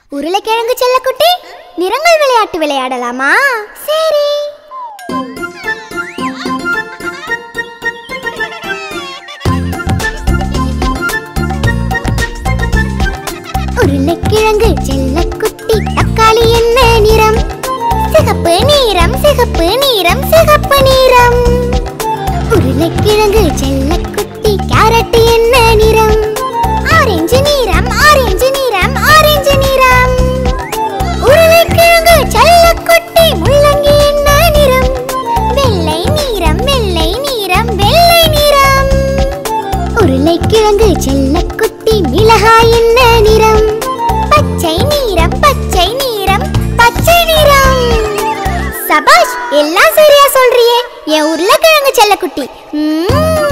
உருளைக்கிழங்கு செல்லக்குட்டி நிறங்கள் விளையாட்டு விளையாடலாமா சரி உருளைக்கிழங்கு செல்லக்குட்டி தக்காளி என்ன நிறம் சிகப்பு நிறம் சிகப்பு நிறம் சிகப்பு நிறம் உருளைக்கிழங்கு செல்லக்குட்டி கேரட் என்ன நிறம் ஆரஞ்சு நிறம் ஆரஞ்சு நிறம் ஆரஞ்சு நிறம் உருளைக்கிழங்கு செல்லக்குட்டி முள்ளங்கி என்ன நிறம் வெள்ளை நிறம் வெள்ளை நிறம் வெள்ளை நிறம் உருளைக்கிழங்கு செல்லக்குட்டி மிளகாய் என்ன நிறம் பச்சை நிறம் பச்சை நிறம் பச்சை நிறம் சபாஷ் எல்லாம் சரியா சொல்றியே என் உருளைக்கிழங்கு செல்லக்குட்டி ம்ம்.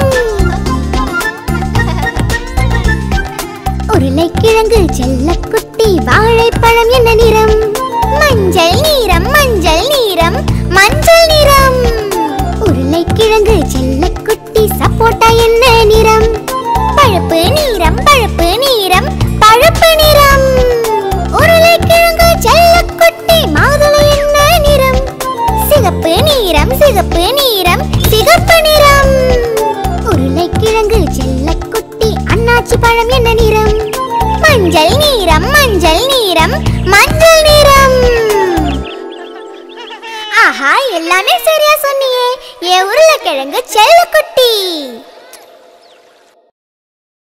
உருளைக்கிழங்கு செல்லக்குட்டி வாழைப்பழம் என்ன நிறம் மஞ்சள் நிறம் மஞ்சள் நிறம் மஞ்சள் நிறம் உருளைக்கிழங்கு செல்லக்குட்டி சப்போட்டா என்ன நிறம் பழுப்பு நிறம் பழுப்பு நிறம் பழுப்பு நிறம் உருளைக்கிழங்கு செல்லக்குட்டி மாதுளை என்ன நிறம் சிகப்பு நிறம் சிகப்பு நிறம் சிகப்பு நிறம் உருளைக்கிழங்கு செல்லக்குட்டி அண்ணாச்சி பழம் என்ன நிறம் மஞ்சள் நிறம் மஞ்சள் நிறம் மஞ்சள் நிறம் ஆஹா எல்லாமே சரியா சொன்னியே என் உருளைக்கிழங்கு செல்லக்குட்டி